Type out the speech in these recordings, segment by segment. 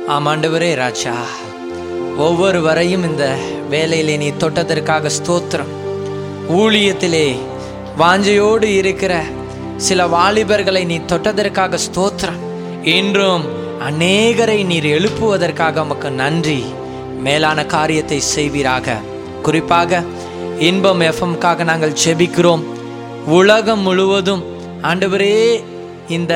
ஆமாண்டவரே ராஜா ஒவ்வொரு வரையும் இந்த வேலையிலே நீ தொட்டதற்காக ஸ்தோத்திரம் ஊழியத்திலே வாஞ்சையோடு இருக்கிற சில வாலிபர்களை நீ தொட்டதற்காக ஸ்தோத்திரம் இன்றும் அநேகரை நீர் எழுப்புவதற்காக உமக்கு நன்றி மேலான காரியத்தை செய்வீராக குறிப்பாக இன்பம் எஃப்எம்காக நாங்கள் செபிக்கிறோம் உலகம் முழுவதும் ஆண்டவரே இந்த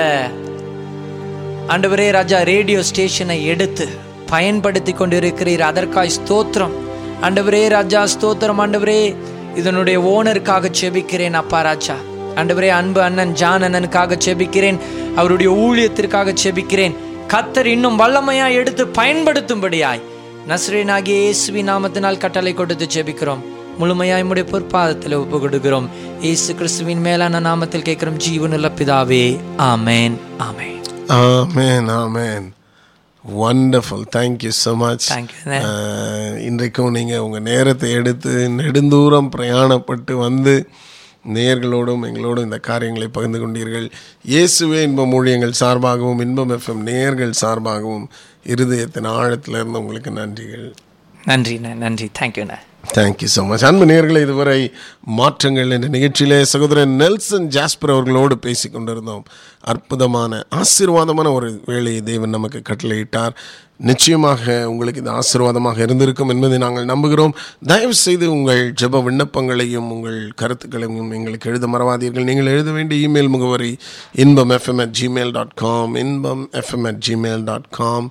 ஆண்டவரே ராஜா ரேடியோ ஸ்டேஷனை எடுத்து பயன்படுத்தி கொண்டிருக்கிறீர் அதற்காய் ஸ்தோத்திரம் ஆண்டவரே ராஜா ஸ்தோத்திரம் ஆண்டவரே இதனுடைய ஓனருக்காக செபிக்கிறேன் அப்பா ராஜா ஆண்டவரே அன்பு அண்ணன் ஜான் அண்ணனுக்காக செபிக்கிறேன் அவருடைய ஊழியத்திற்காக செபிக்கிறேன் கத்தர் இன்னும் வல்லமையா எடுத்து பயன்படுத்தும்படியாய் நஸ்ரேனாகிய இயேசுவி நாமத்தினால் கட்டளை கொடுத்து செபிக்கிறோம் முழுமையாய் உம்முடைய பொற்பாதத்தில் ஒப்பு கொடுக்கிறோம் இயேசு கிறிஸ்துவின் மேலான நாமத்தில் கேட்கிறோம் ஜீவனுள்ள பிதாவே ஆமேன் ஆமேன் ஆமேன் ஆமேன் wonderful thank you so much thank you இன்றைக்கும் நீங்கள் உங்கள் நேரத்தை எடுத்து நெடுந்தூரம் பிரயாணப்பட்டு வந்து நேர்களோடும் எங்களோடும் இந்த காரியங்களை பகிர்ந்து கொண்டீர்கள் இயேசுவே இன்பம் ஊழியங்கள் சார்பாகவும் இன்பம் எஃப்எம் நேர்கள் சார்பாகவும் இருதயத்தின் ஆழத்திலிருந்து உங்களுக்கு நன்றிகள் நன்றிண்ணே நன்றி தேங்க்யூண்ணே தேங்க்யூ ஸோ மச் அன்பு நேர்களை இதுவரை மாற்றங்கள் என்ற நிகழ்ச்சியிலே சகோதரன் நெல்சன் ஜாஸ்பர் அவர்களோடு பேசி கொண்டிருந்தோம் அற்புதமான ஆசீர்வாதமான ஒரு வேலையை தேவன் நமக்கு கட்டளையிட்டார் நிச்சயமாக உங்களுக்கு இது ஆசீர்வாதமாக இருந்திருக்கும் என்பதை நாங்கள் நம்புகிறோம் தயவு செய்து உங்கள் ஜெப விண்ணப்பங்களையும் உங்கள் கருத்துக்களையும் எங்களுக்கு எழுத மறவாதீர்கள் நீங்கள் எழுத வேண்டிய இமெயில் முகவரி Inbam FM at Gmail dot com Inbam FM at Gmail dot com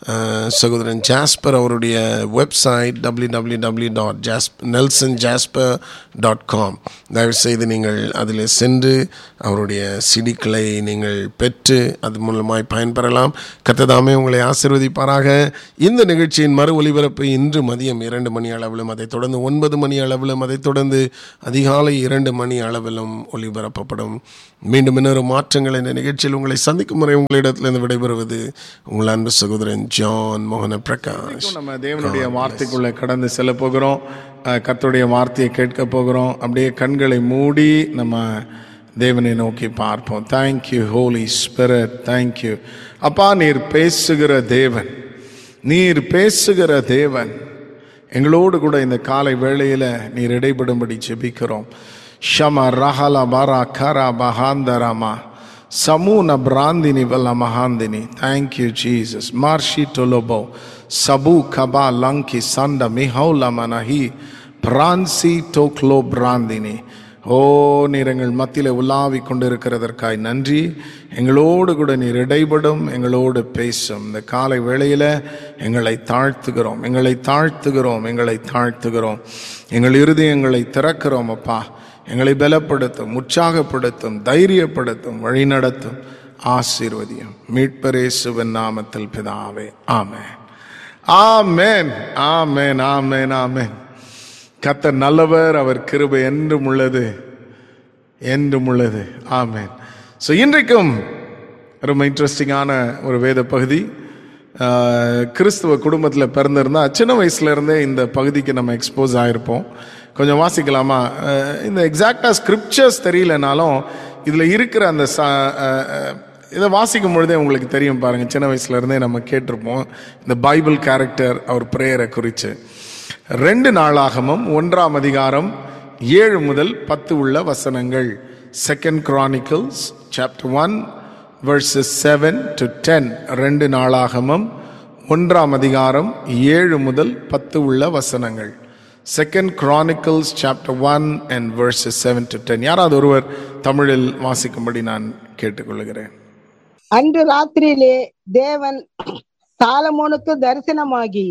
சகோதரன் ஜாஸ்பர் அவருடைய website W W W dot ஜாஸ்ப் நெல்சன் ஜாஸ்பர் டாட் காம் தயவு செய்து நீங்கள் அதில் சென்று அவருடைய சிடிக்களை நீங்கள் பெற்று அது மூலமாய் பயன்பெறலாம் கத்ததாமே உங்களை ஆசிர்வதிப்பாராக இந்த நிகழ்ச்சியின் மறு ஒலிபரப்பு இன்று மதியம் இரண்டு மணி அளவிலும் அதைத் தொடர்ந்து ஒன்பது மணி அளவிலும் அதைத் தொடர்ந்து அதிகாலை இரண்டு மணி அளவிலும் ஒலிபரப்பப்படும் மீண்டும் இன்னொரு மாற்றங்கள் இந்த நிகழ்ச்சியில் உங்களை சந்திக்கும் முறை உங்களிடத்திலிருந்து விடைபெறுவது உங்கள் அன்பு சகோதரன் ஜான் மோகன பிரகாஷ் நம்ம தேவனுடைய வார்த்தைக்குள்ள கடந்து செல்ல போகிறோம் அஹ், கர்த்தருடைய வார்த்தையை கேட்க போகிறோம் அப்படியே கண்களை மூடி நம்ம தேவனை நோக்கி பார்ப்போம் தேங்க்யூ ஹோலி ஸ்பிரிட் தேங்க்யூ அப்பா நீர் பேசுகிற தேவன் நீர் பேசுகிற தேவன் எங்களோடு கூட இந்த காலை வேளையில் நீர் இடைபடும்படி ஜெபிக்கிறோம் ஷம ரஹல பரா கரா பஹாந்தரமா சமூன பிராந்தினி வல்ல மகாந்தினி தேங்க்யூ ஜீசஸ் மார்ஷி டொலோபோ சபு கபா லங்கி சண்ட மிஹௌல மனஹி பிரான்சி டோக்லோ பிராந்தினி ஓ நீர் எங்கள் மத்தியில் உலாவி கொண்டிருக்கிறதற்காய் நன்றி எங்களோடு கூட நீர் இடைபடும் எங்களோடு பேசும் இந்த காலை வேளையில் எங்களை தாழ்த்துகிறோம் எங்களை தாழ்த்துகிறோம் எங்களை தாழ்த்துகிறோம் எங்கள் இருதயங்களை திறக்கிறோம் அப்பா எங்களை பலப்படுத்தும் உற்சாகப்படுத்தும் தைரியப்படுத்தும் வழிநடத்தும் ஆசீர்வதியும் மீட்பரேசுவன் நாமத்தில் பிதாவே ஆமென் ஆமென் ஆமென் ஆமென் ஆமென் கத்தர் நல்லவர் அவர் கிருபை என்றும் உள்ளது என்றும் உள்ளது ஆமென் ஸோ இன்றைக்கும் ரொம்ப இன்ட்ரெஸ்டிங்கான ஒரு வேத பகுதி ஆஹ், கிறிஸ்துவ குடும்பத்தில் பிறந்திருந்தா சின்ன வயசுல இருந்தே இந்த பகுதிக்கு நம்ம எக்ஸ்போஸ் ஆகிருப்போம் கொஞ்சம் வாசிக்கலாமா ஆஹ், இந்த எக்ஸாக்டாக ஸ்கிரிப்சர்ஸ் தெரியலனாலும் இதில் இருக்கிற அந்த ச ஆஹ், ஆஹ், இதை வாசிக்கும் பொழுதே உங்களுக்கு தெரியும் பாருங்க சின்ன வயசுல இருந்தே நம்ம கேட்டிருப்போம் இந்த பைபிள் கேரக்டர் அவர் பிரேயரை குறித்து ரெண்டு நாளாகமும் ஒன்றாம் அதிகாரம் ஏழு முதல் பத்து உள்ள வசனங்கள் second Chronicles chapter one verses seven to ten ரெண்டு நாளாகமும் ஒன்றாம் அதிகாரம் ஏழு முதல் பத்து உள்ள வசனங்கள் second Chronicles chapter one and verses seven to ten யாராவது ஒருவர் தமிழில் வாசிக்கும்படி நான் கேட்டுக்கொள்கிறேன் அன்று ராத்திரியிலே தேவன் சாலமோனுக்கு தரிசனமாகி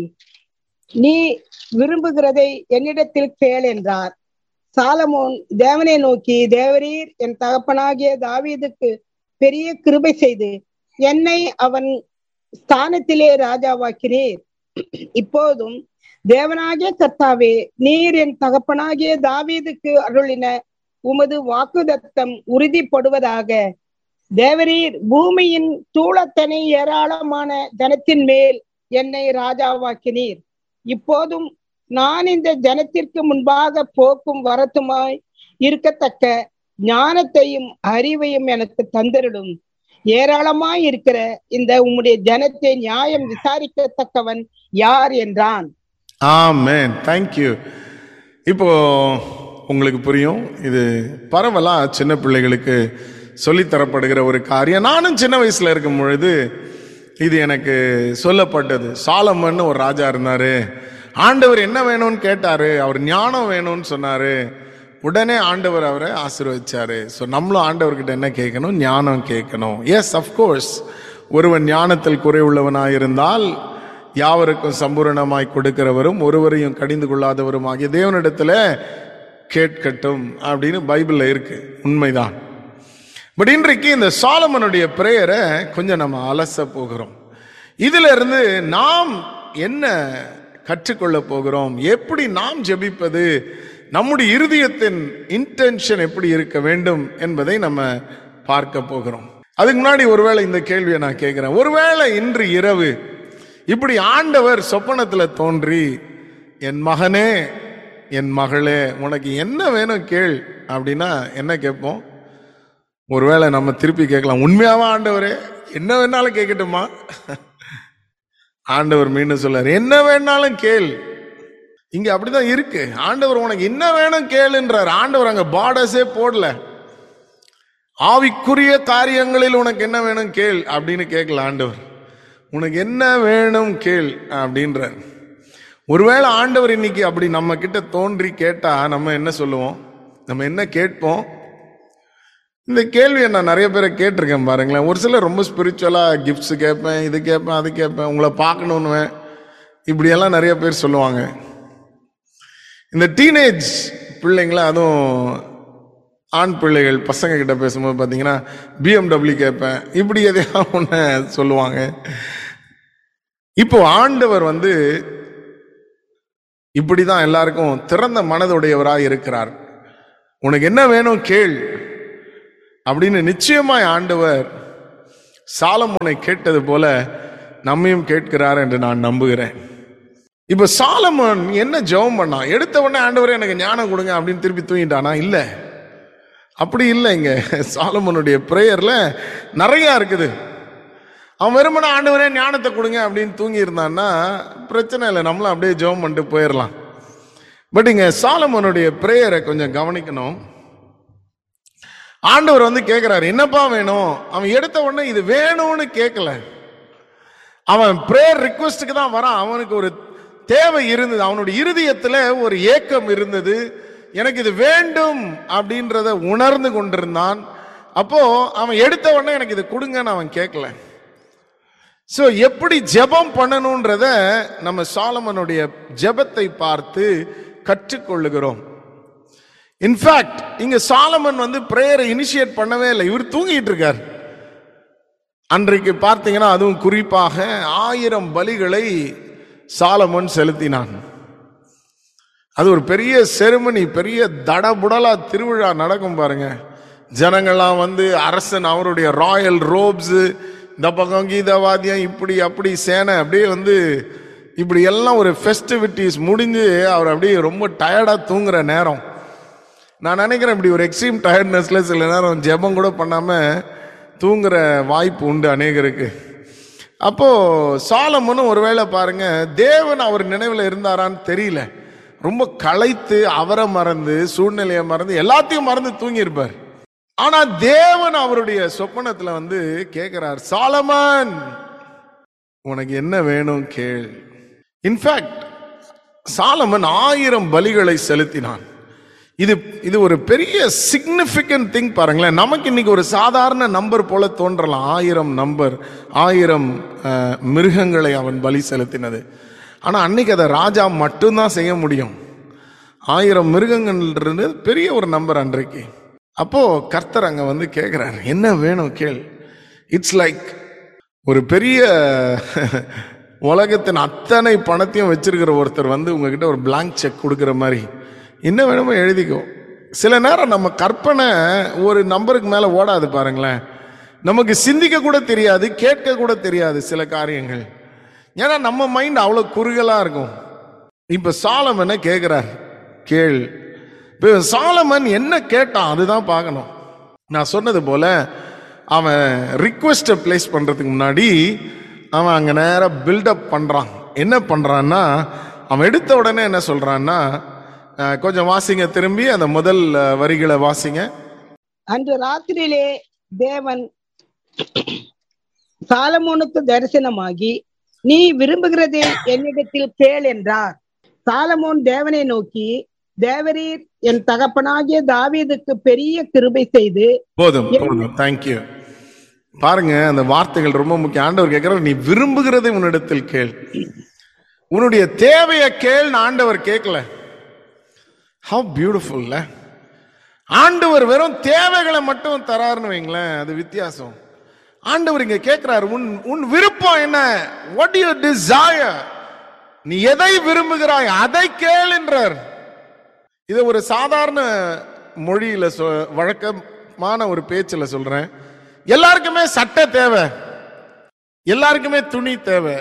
நீ விரும்புகிறதை என்னிடத்தில் கேள் என்றார் சாலமோன் தேவனை நோக்கி தேவரீர் என் தகப்பனாகிய தாவீதுக்கு பெரிய கிருபை செய்து என்னை அவன் ஸ்தானத்திலே ராஜாவாக்கினீர் இப்போதும் தேவனாகிய கர்த்தாவே நீர் என் தகப்பனாகிய தாவீதுக்கு அருளின உமது வாக்குதத்தம் உறுதிப்படுவதாக தேவரீர் பூமியின் தூளத்தனை ஏராளமான ஜனத்தின் மேல் என்னை ராஜாவாக்கினீர் இப்போதும் நான் இந்த ஜனத்திற்கு முன்பாக போக்கும் வரத்துமாய் இருக்கத்தக்க ஞானத்தையும் அறிவையும் எனக்கு தந்திரடும் ஏராளமாய் இருக்கிற இந்த உம்முடைய ஜனத்தை நியாயம் விசாரிக்கத்தக்கவன் யார் என்றான் ஆமென் தேங்க்யூ இப்போ உங்களுக்கு புரியும் இது பரவலா சின்ன பிள்ளைகளுக்கு சொல்லித்தரப்படுகிற ஒரு காரியம் நானும் சின்ன வயசுல இருக்கும் பொழுது இது எனக்கு சொல்லப்பட்டது சாலமன் ஒரு ராஜா இருந்தாரு ஆண்டவர் என்ன வேணும்னு கேட்டாரு அவர் ஞானம் வேணும்னு சொன்னாரு உடனே ஆண்டவர் அவரை ஆசீர்வதிச்சாரு ஸோ நம்மளும் ஆண்டவர்கிட்ட என்ன கேட்கணும் ஞானம் கேட்கணும் எஸ் அஃப்கோர்ஸ் ஒருவன் ஞானத்தில் குறைவுள்ளவனாய் இருந்தால் யாவருக்கும் சம்பூரணமாய் கொடுக்கிறவரும் ஒருவரையும் கடிந்து கொள்ளாதவரும் ஆகிய தேவனிடத்துல கேட்கட்டும் அப்படின்னு பைபிள்ல இருக்கு உண்மைதான் பட் இன்றைக்கு இந்த சாலமனுடைய பிரேயரை கொஞ்சம் நம்ம அலச போகிறோம் இதுல இருந்து நாம் என்ன கற்றுக்கொள்ள போகிறோம் எப்படி நாம் ஜெபிப்பது நம்முடைய இருதயத்தின் இன்டென்ஷன் எப்படி இருக்க வேண்டும் என்பதை நம்ம பார்க்க போகிறோம் அதுக்கு முன்னாடி ஒருவேளை இந்த கேள்வியை நான் கேட்கிறேன் ஒருவேளை இன்று இரவு இப்படி ஆண்டவர் சொப்பனத்துல தோன்றி என் மகனே என் மகளே உனக்கு என்ன வேணும் கேள் அப்படின்னா என்ன கேட்போம் ஒருவேளை நம்ம திருப்பி கேட்கலாம் உண்மையாவா ஆண்டவரே என்ன வேணாலும் கேட்கட்டுமா ஆண்டவர் மீண்டும் சொல்றாரு என்ன வேணாலும் கேள் இங்க அப்படிதான் இருக்கு ஆண்டவர் உனக்கு என்ன வேணும் கேளுன்றார் ஆண்டவர் அங்க பார்டர்ஸே போடல ஆவிக்குரிய காரியங்களில் உனக்கு என்ன வேணும் கேள் அப்படின்னு கேட்கல ஆண்டவர் உனக்கு என்ன வேணும் கேள் அப்படின்றார் ஒருவேளை ஆண்டவர் இன்னைக்கு அப்படி நம்ம கிட்ட தோன்றி கேட்டா நம்ம என்ன சொல்லுவோம் நம்ம என்ன கேட்போம் இந்த கேள்வியை நான் நிறைய பேரை கேட்டிருக்கேன் பாருங்களேன் ஒரு சிலர் ரொம்ப ஸ்பிரிச்சுவலாக கிஃப்ட்ஸ் கேட்பேன் இது கேட்பேன் அது கேட்பேன் உங்களை பார்க்கணுன்னுவேன் இப்படியெல்லாம் நிறைய பேர் சொல்லுவாங்க இந்த டீனேஜ் பிள்ளைங்கள அதுவும் ஆண் பிள்ளைகள் பசங்க கிட்ட பேசும்போது பார்த்தீங்கன்னா பிஎம்டபிள்யூ கேட்பேன் இப்படி எதையா ஒன்று சொல்லுவாங்க இப்போ ஆண்டவர் வந்து இப்படிதான் எல்லாருக்கும் திறந்த மனதுடையவராக இருக்கிறார் உனக்கு என்ன வேணும் கேள் அப்படின்னு நிச்சயமாய் ஆண்டவர் சாலமோனை கேட்டது போல நம்மையும் கேட்கிறார் என்று நான் நம்புகிறேன் இப்ப சாலமோன் என்ன ஜெபம் பண்ணான் எடுத்த உடனே ஆண்டவரே எனக்கு ஞானம் கொடுங்க அப்படின்னு திருப்பி தூங்கிட்டானா இல்ல அப்படி இல்லை இங்க சாலமோனுடைய பிரேயர்ல நிறைய இருக்குது அவன் வெறுமனே ஆண்டவரே ஞானத்தை கொடுங்க அப்படின்னு தூங்கி இருந்தான்னா பிரச்சனை இல்லை நம்மளும் அப்படியே ஜெபம் பண்ணிட்டு போயிடலாம் பட் இங்க சாலமோனுடைய பிரேயரை கொஞ்சம் கவனிக்கணும் ஆண்டவர் வந்து கேட்கிறாரு என்னப்பா வேணும் அவன் எடுத்த உடனே இது வேணும்னு கேட்கல அவன் பிரேயர் ரிக்வஸ்டுக்கு தான் வரான் அவனுக்கு ஒரு தேவை இருந்தது அவனுடைய இருதயத்துல ஒரு ஏக்கம் இருந்தது எனக்கு இது வேண்டும் அப்படின்றத உணர்ந்து கொண்டிருந்தான் அப்போ அவன் எடுத்த உடனே எனக்கு இது கொடுங்கன்னு அவன் கேட்கல சோ எப்படி ஜெபம் பண்ணணும்ன்றத நம்ம சாலமனுடைய ஜெபத்தை பார்த்து கற்றுக்கொள்ளுகிறோம் இன்ஃபேக்ட் இங்க சாலமன் வந்து பிரேயரை இனிஷியேட் பண்ணவே இல்லை இவர் தூங்கிட்டு இருக்கார் அன்றைக்கு பார்த்தீங்கன்னா அதுவும் குறிப்பாக ஆயிரம் பலிகளை சாலமன் செலுத்தினான் அது ஒரு பெரிய செருமனி பெரிய தடபுடலா திருவிழா நடக்கும் பாருங்க ஜனங்கள்லாம் வந்து அரசன் அவருடைய ராயல் ரோப்ஸ் இந்த பக்கம் கீதவாத்தியம் இப்படி அப்படி சேனை அப்படியே வந்து இப்படி எல்லாம் ஒரு ஃபெஸ்டிவிட்டிஸ் முடிஞ்சு அவர் அப்படியே ரொம்ப டயர்டா தூங்குற நேரம் நான் நினைக்கிறேன் இப்படி ஒரு எக்ஸ்ட்ரீம் டயர்ட்னஸ்ல சில நேரம் ஜெபம் கூட பண்ணாம தூங்குற வாய்ப்பு உண்டு அநேகருக்கு அப்போ சாலமனும் ஒருவேளை பாருங்க தேவன் அவர் நினைவில் இருந்தாரான்னு தெரியல ரொம்ப களைத்து அவரை மறந்து சூழ்நிலையை மறந்து எல்லாத்தையும் மறந்து தூங்கியிருப்பார் ஆனா தேவன் அவருடைய சொப்பனத்துல வந்து கேட்கிறார் சாலமன் உனக்கு என்ன வேணும் கேள் இன்ஃபேக்ட் சாலமன் ஆயிரம் பலிகளை செலுத்தினான் இது இது ஒரு பெரிய சிக்னிஃபிகண்ட் திங் பாருங்களேன் நமக்கு இன்னைக்கு ஒரு சாதாரண நம்பர் போல தோன்றலாம் ஆயிரம் நம்பர் ஆயிரம் அஹ், மிருகங்களை அவன் பலி செலுத்தினது ஆனா அன்னைக்கு அதை ராஜா மட்டும்தான் செய்ய முடியும் ஆயிரம் மிருகங்கள்ன்றது பெரிய ஒரு நம்பர் அன்றைக்கு அப்போ கர்த்தர் அங்க வந்து கேட்கிறார் என்ன வேணும் கேள் இட்ஸ் லைக் ஒரு பெரிய உலகத்தின் அத்தனை பணத்தையும் வச்சிருக்கிற ஒருத்தர் வந்து உங்ககிட்ட ஒரு blank செக் கொடுக்குற மாதிரி என்ன வேணுமோ எழுதிக்கோ சில நேரம் நம்ம கற்பனை ஒரு நம்பருக்கு மேல ஓடாது பாருங்களேன் நமக்கு சிந்திக்க கூட தெரியாது கேட்க கூட தெரியாது சில காரியங்கள் ஏன்னா நம்ம மைண்ட் அவ்வளோ குறுகலா இருக்கும் இப்ப சாலமனை கேட்கிறார் கேள் இப்ப சாலமன் என்ன கேட்டான் அதுதான் பார்க்கணும் நான் சொன்னது போல அவன் ரிக்வெஸ்ட்டை பிளேஸ் பண்ணுறதுக்கு முன்னாடி அவன் அங்கே நேராக பில்டப் பண்ணுறான் என்ன பண்ணுறான்னா அவன் எடுத்த உடனே என்ன சொல்கிறான்னா அஹ், கொஞ்சம் வாசிங்க திரும்பி அந்த முதல் அஹ், வரிகளை வாசிங்க அன்று ராத்திரியிலே தேவன் சாலமோனுக்கு தரிசனமாகி நீ விரும்புகிறதை என்னிடத்தில் கேள் என்றார் சாலமோன் தேவனை நோக்கி தேவரீர் என் தகப்பனாகிய தாவீதுக்கு பெரிய கிருபை செய்து போதும் போதும் தேங்க்யூ பாருங்க அந்த வார்த்தைகள் ரொம்ப முக்கியம் ஆண்டவர் கேட்கிறார் நீ விரும்புகிறதை உன்னிடத்தில் கேள் உன்னுடைய தேவையை கேள் ஆண்டவர் கேட்கல ஹவ் பியூட்டிஃபுல்ல ஆண்டவர் வெறும் தேவைகளை மட்டும் தராருன்னு வைங்களேன் அது வித்தியாசம் ஆண்டவர் இங்க கேட்கிறார் உன் உன் விருப்பம் என்ன வாட் யூ டிசையர் நீ எதை விரும்புகிறாய் அதை கேளுன்றார் இதை ஒரு சாதாரண மொழியில சொ வழக்கமான ஒரு பேச்சில் சொல்றேன் எல்லாருக்குமே சட்டை தேவை எல்லாருக்குமே துணி தேவை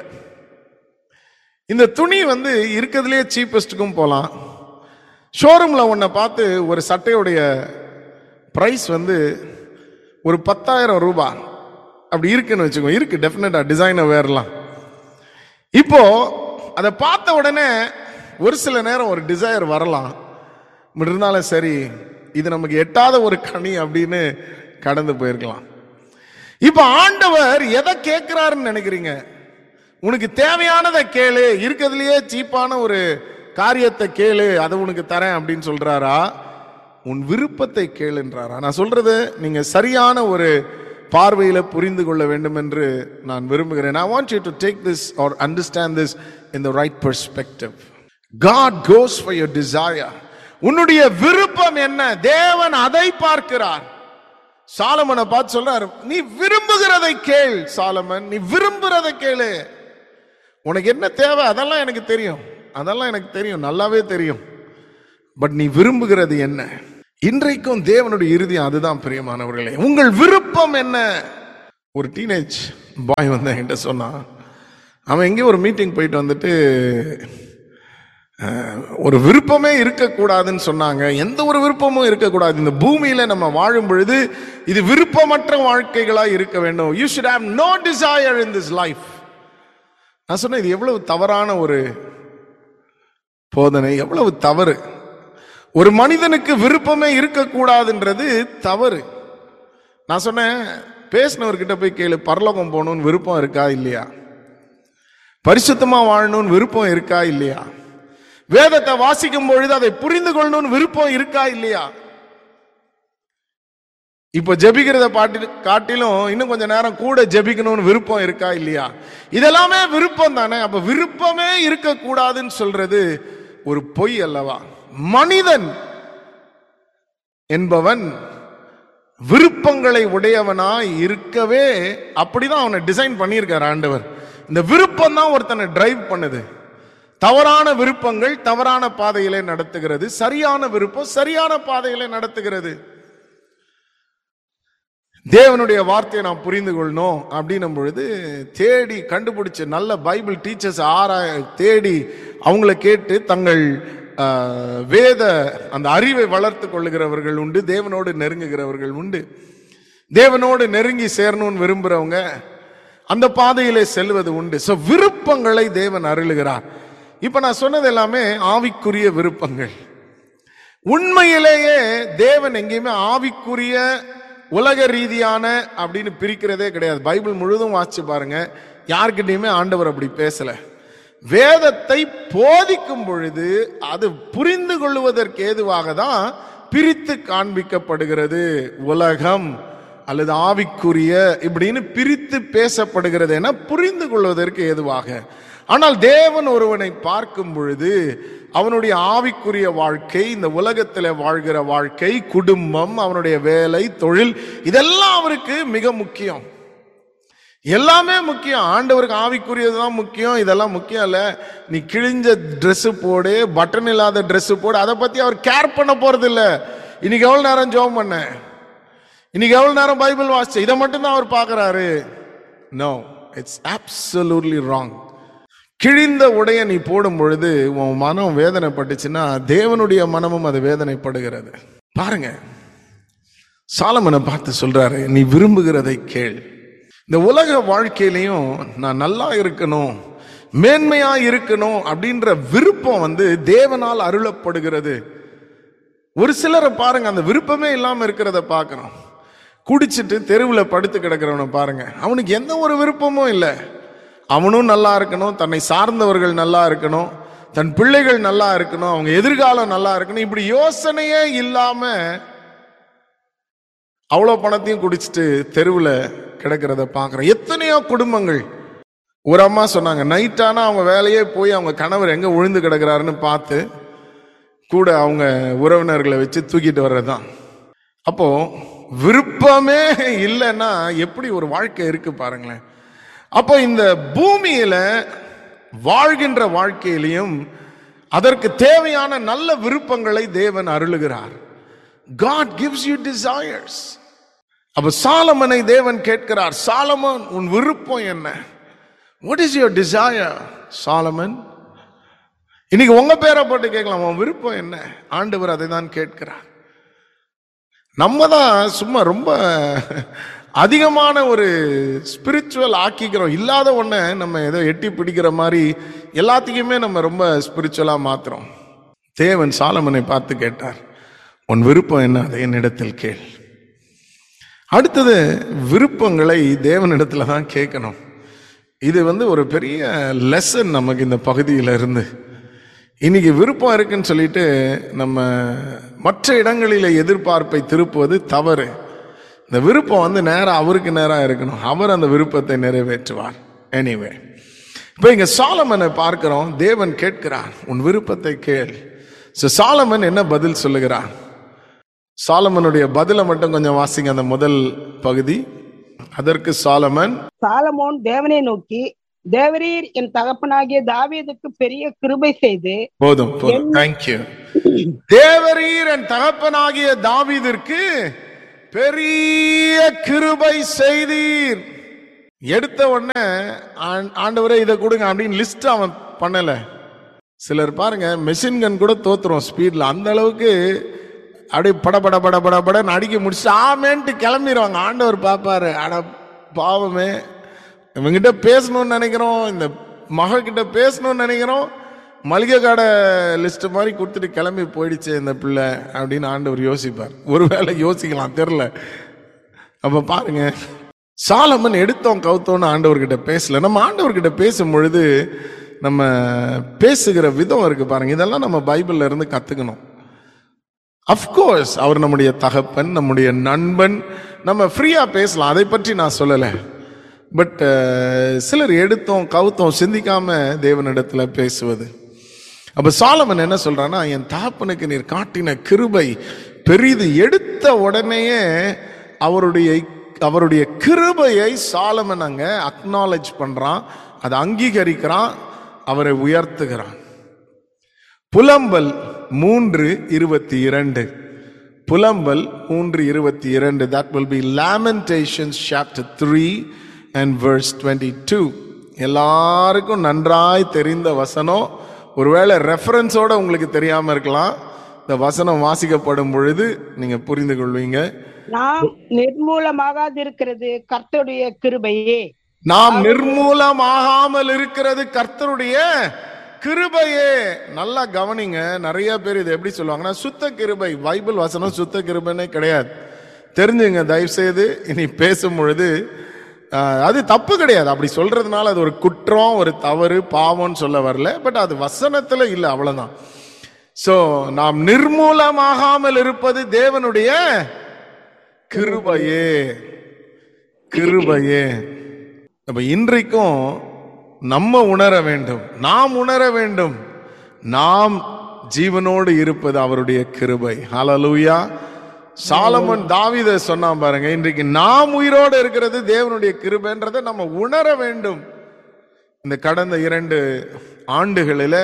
இந்த துணி வந்து இருக்கிறதுலே சீப்பஸ்ட்டுக்கும் போகலாம் ஷோரூமில் ஒன்றை பார்த்து ஒரு சட்டையுடைய ப்ரைஸ் வந்து ஒரு பத்தாயிரம் ரூபாய் அப்படி இருக்குன்னு வச்சுக்கோ இருக்கு டெஃபினட்டாக டிசைனை வேறலாம் இப்போ அதை பார்த்த உடனே ஒரு சில நேரம் ஒரு டிசைர் வரலாம் பட் இருந்தாலும் சரி இது நமக்கு எட்டாத ஒரு கனி அப்படின்னு கடந்து போயிருக்கலாம் இப்போ ஆண்டவர் எதை கேட்கிறாருன்னு நினைக்கிறீங்க உனக்கு தேவையானதை கேளு இருக்கிறதுலயே சீப்பான ஒரு காரியத்தை கேளு அதை உனக்கு தரேன் அப்படின்னு சொல்றாரா உன் விருப்பத்தை கேளுன்றாரா நான் சொல்றது நீங்க சரியான ஒரு பார்வையில புரிந்து கொள்ள வேண்டும் என்று நான் விரும்புகிறேன் I want you to take this or understand this in the right perspective God goes for your desire உன்னுடைய விருப்பம் என்ன தேவன் அதை பார்க்கிறார் சாலமனை பார்த்து சொல்றாரு நீ விரும்புகிறதை கேள் சாலமன் நீ விரும்புகிறதை கேளு உனக்கு என்ன தேவை அதெல்லாம் எனக்கு தெரியும் அதெல்லாம் எனக்கு தெரியும் நல்லாவே தெரியும் பட் நீ விரும்புகிறது என்ன இன்றைக்கும் தேவனுடைய இறுதியம் அதுதான் பிரியமானவர்களே உங்கள் விருப்பம் என்ன ஒரு டீனேஜ் பாய் வந்து என்கிட்ட சொன்னான் அவன் எங்கேயோ ஒரு மீட்டிங் போயிட்டு வந்துட்டு அஹ், ஒரு விருப்பமே இருக்கக்கூடாதுன்னு சொன்னாங்க எந்த ஒரு விருப்பமும் இருக்கக்கூடாது இந்த பூமியில நம்ம வாழும் பொழுது இது விருப்பமற்ற வாழ்க்கைகளா இருக்க வேண்டும் you should have no desire in this life நான் சொன்னேன் இது எவ்வளவு தவறான ஒரு போதனை எவ்வளவு தவறு ஒரு மனிதனுக்கு விருப்பமே இருக்கக்கூடாதுன்றது தவறு நான் சொன்னேன் பேசினவர்கிட்ட போய் கேளு பரலோகம் போகணும்னு விருப்பம் இருக்கா இல்லையா பரிசுத்தமா வாழணும்னு விருப்பம் இருக்கா இல்லையா வேதத்தை வாசிக்கும் பொழுது அதை புரிந்து கொள்ளணும்னு விருப்பம் இருக்கா இல்லையா இப்ப ஜெபிக்கிறத பாட்டி காட்டிலும் இன்னும் கொஞ்ச நேரம் கூட ஜெபிக்கணும்னு விருப்பம் இருக்கா இல்லையா இதெல்லாமே விருப்பம் தானே அப்ப விருப்பமே இருக்கக்கூடாதுன்னு சொல்றது ஒரு பொய் அல்லவா மனிதன் என்பவன் விருப்பங்களை உடையவனாய் இருக்கவே அப்படிதான் அவனை டிசைன் பண்ணியிருக்கார் ஆண்டவர் இந்த விருப்பம் தான் ஒருத்தனை டிரைவ் பண்ணுது தவறான விருப்பங்கள் தவறான பாதையிலே நடத்துகிறது சரியான விருப்பம் சரியான பாதையிலே நடத்துகிறது தேவனுடைய வார்த்தையை நாம் புரிந்து கொள்ளணும் அப்படின்னும் பொழுது தேடி கண்டுபிடிச்ச நல்ல பைபிள் டீச்சர்ஸ் ஆராய தேடி அவங்கள கேட்டு தங்கள் ஆஹ், வேத அந்த அறிவை வளர்த்து கொள்ளுகிறவர்கள் உண்டு தேவனோடு நெருங்குகிறவர்கள் உண்டு தேவனோடு நெருங்கி சேரணும்னு விரும்புறவங்க அந்த பாதையிலே செல்வது உண்டு ஸோ விருப்பங்களை தேவன் அருளுகிறார் இப்ப நான் சொன்னது எல்லாமே ஆவிக்குரிய விருப்பங்கள் உண்மையிலேயே தேவன் எங்கேயுமே ஆவிக்குரிய உலக ரீதியான அப்படின்னு பிரிக்கிறதே கிடையாது பைபிள் முழுதும் வாசிச்சு பாருங்க யார்கிட்டயுமே ஆண்டவர் அப்படி பேசல வேதத்தை போதிக்கும் பொழுது அது புரிந்து கொள்வதற்கு ஏதுவாக தான் பிரித்து காண்பிக்கப்படுகிறது உலகம் அல்லது ஆவிக்குரிய இப்படின்னு பிரித்து பேசப்படுகிறது என புரிந்து கொள்வதற்கு ஏதுவாக ஆனால் தேவன் ஒருவனை பார்க்கும் பொழுது அவனுடைய ஆவிக்குரிய வாழ்க்கை இந்த உலகத்தில் வாழ்கிற வாழ்க்கை குடும்பம் அவனுடைய வேலை தொழில் இதெல்லாம் அவருக்கு மிக முக்கியம் எல்லாமே முக்கியம் ஆண்டவருக்கு ஆவிக்குரியது தான் முக்கியம் இதெல்லாம் முக்கியம் இல்ல நீ கிழிஞ்ச Dress போடு பட்டன் இல்லாத Dress போடு அதை பத்தி அவர் கேர் பண்ண போறது இல்ல இன்னைக்கு எவ்வளவு நேரம் ஜெபம் பண்ண இன்னைக்கு எவ்வளவு நேரம் பைபிள் வாசிச்ச இதை மட்டும் தான் அவர் பார்க்கறாரு நோ இட்ஸ் absolutely ராங் கிழிந்த உடைய நீ போடும் பொழுது உன் மனம் வேதனைப்பட்டுச்சுன்னா தேவனுடைய மனமும் அது வேதனைப்படுகிறது பாருங்க சாலமனை பார்த்து சொல்றாரு நீ விரும்புகிறதை கேள் இந்த உலக வாழ்க்கையிலையும் நான் நல்லா இருக்கணும் மேன்மையா இருக்கணும் அப்படின்ற விருப்பம் வந்து தேவனால் அருளப்படுகிறது ஒரு சிலரை பாருங்க அந்த விருப்பமே இல்லாம இருக்கிறத பார்க்கறோம் குடிச்சிட்டு தெருவில் படுத்து கிடக்கிறவனை பாருங்க அவனுக்கு எந்த ஒரு விருப்பமும் இல்லை அவனும் நல்லா இருக்கணும் தன்னை சார்ந்தவர்கள் நல்லா இருக்கணும் தன் பிள்ளைகள் நல்லா இருக்கணும் அவங்க எதிர்காலம் நல்லா இருக்கணும் இப்படி யோசனையே இல்லாம அவ்வளோ பணத்தையும் குடிச்சிட்டு தெருவில் கிடக்கிறத பார்க்குறோம் எத்தனையோ குடும்பங்கள் ஒரு அம்மா சொன்னாங்க நைட்டானா அவங்க வேலையே போய் அவங்க கணவர் எங்கே விழுந்து கிடக்கிறாருன்னு பார்த்து கூட அவங்க உறவினர்களை வச்சு தூக்கிட்டு வர்றது தான் அப்போ விருப்பமே இல்லைன்னா எப்படி ஒரு வாழ்க்கை இருக்கு பாருங்களேன் அப்போ இந்த பூமியில வாழ்கின்ற வாழ்க்கையிலையும் அதற்கு தேவையான நல்ல விருப்பங்களை தேவன் அருளுகிறார் God gives you desires அப்ப சாலமனை தேவன் கேட்கிறார் சாலமன் உன் விருப்பம் என்ன what is your desire Solomon இன்னைக்கு உங்க பேரை போட்டு கேட்கலாம் உன் விருப்பம் என்ன ஆண்டவர் அதை தான் கேட்கிறார் நம்ம தான் சும்மா ரொம்ப அதிகமான ஒரு ஸ்பிரிச்சுவல் ஆக்கிக்கிறோம் இல்லாத ஒன்றை நம்ம ஏதோ எட்டி பிடிக்கிற மாதிரி எல்லாத்தையுமே நம்ம ரொம்ப ஸ்பிரிச்சுவலாக மாத்துறோம் தேவன் சாலமனை பார்த்து கேட்டார் உன் விருப்பம் என்ன அதை என்னிடத்தில் கேள் அடுத்தது விருப்பங்களை தேவனிடத்துல தான் கேட்கணும் இது வந்து ஒரு பெரிய லெசன் நமக்கு இந்த பகுதியில இருந்து இன்னைக்கு விருப்பம் இருக்குன்னு சொல்லிட்டு நம்ம மற்ற இடங்களில எதிர்பார்ப்பை திருப்புவது தவறு இந்த விருப்பம் வந்து நேரம் அவருக்கு நேரம் இருக்கணும் அவர் அந்த விருப்பத்தை நிறைவேற்றுவார் எனிவே இப்போ இங்க சாலமனை பார்க்கிறோம் தேவன் கேட்கிறார் உன் விருப்பத்தை கேள் So சாலமன் என்ன பதில் சொல்லுகிறான் சாலமனுடைய பதிலை மட்டும் கொஞ்சம் வாசிங்க அந்த முதல் பகுதி அதற்கு சாலமன் சாலமோன் தேவனை நோக்கி தேவரீர் என் தகப்பனாகிய தாவீதுக்கு பெரிய கிருபை செய்து போதும் போதும் தேங்க்யூ தேவரீர் என் தகப்பனாகிய தாவீதிற்கு பெரிய கிருபை செய்தீர் எடுத்த உடனே ஆண்- ஆண்டவரே இதை கொடுங்க அப்படின்னு லிஸ்ட் அவன் பண்ணல சிலர் பாருங்க மெஷின் கன் கூட தோத்துரும் ஸ்பீட்ல அந்த அளவுக்கு அப்படியே பட பட பட பட படன்னு அடிக்க முடிச்சு ஆமேன்ட்டு கிளம்பிடுவாங்க ஆண்டவர் பார்ப்பாரு அட பாவமே இவங்கிட்ட பேசணும்னு நினைக்கிறோம் இந்த மக கிட்ட பேசணும்னு நினைக்கிறோம் மளிகை கடை லிஸ்ட் மாதிரி கொடுத்துட்டு கிளம்பி போயிடுச்சு இந்த பிள்ளை அப்படின்னு ஆண்டவர் யோசிப்பார் ஒருவேளை யோசிக்கலாம் தெரில அப்ப பாருங்க சாலமன் எடுத்தோம் கவுத்தோன்னு ஆண்டவர்கிட்ட பேசல நம்ம ஆண்டவர்கிட்ட பேசும் பொழுது நம்ம பேசுகிற விதம் இருக்கு பாருங்க இதெல்லாம் நம்ம பைபிள்ல இருந்து கத்துக்கணும் அஃப்கோர்ஸ் அவர் நம்முடைய தகப்பன் நம்முடைய நண்பன் நம்ம ஃப்ரீயா பேசலாம் அதை பற்றி நான் சொல்லலை பட் சிலர் எடுத்தோம் கவுத்தோம் சிந்திக்காம தேவனிடத்துல பேசுவது அப்ப சாலமன் என்ன சொல்றான்னா என் தகப்பனுக்கு நீர் காட்டின கிருபை பெரிது எடுத்த உடனேயே அவருடைய அவருடைய கிருபையை சாலமன் அங்க அக்னாலேஜ் பண்றான் அதை அங்கீகரிக்கிறான் அவரை உயர்த்துகிறான் புலம்பல் மூன்று இருபத்தி இரண்டு புலம்பல் மூன்று இருபத்தி இரண்டு that will be lamentations chapter 3 and verse 22 எல்லாருக்கும் நன்றாய் தெரிந்த வசனம் ஒருவேளை ரெஃபரன்ஸோட உங்களுக்கு தெரியாம இருக்கலாம் இந்த வசனம் வாசிக்கப்படும் பொழுது நீங்க புரிந்து கொள்வீங்க நாம் நிர்மூலமாகாதிருக்கிறது கர்த்தருடைய கிருபையே நாம் நிர்மூலமாகாமல் இருக்கிறது கர்த்தருடைய கிருபையே நல்லா கவனிங்க நிறைய பேர் இது எப்படி சொல்லுவாங்கன்னா சுத்த கிருபை பைபிள் வசனம் சுத்த கிருபைன்னே கிடையாது தெரிஞ்சுங்க தயவு செய்து இனி பேசும் பொழுது ஆஹ், அது தப்பு கிடையாது அப்படி சொல்றதுனால அது ஒரு குற்றம் ஒரு தவறு பாவம்னு சொல்ல வரல பட் அது வசனத்துல இல்லை அவ்வளவுதான் சோ நாம் நிர்மூலமாகாமல் இருப்பது தேவனுடைய கிருபையே கிருபையே அப்ப இன்றைக்கும் நம்ம உணர வேண்டும் நாம் உணர வேண்டும் நாம் ஜீவனோடு இருப்பது அவருடைய கிருபை ஹalleluya சாலமன் தாவீத சொன்னான் பாருங்க இன்றைக்கு நாம் உயிரோடு இருக்கிறது தேவனுடைய கிருபைன்றதை நம்ம உணர வேண்டும் இந்த கடந்த இரண்டு ஆண்டுகளில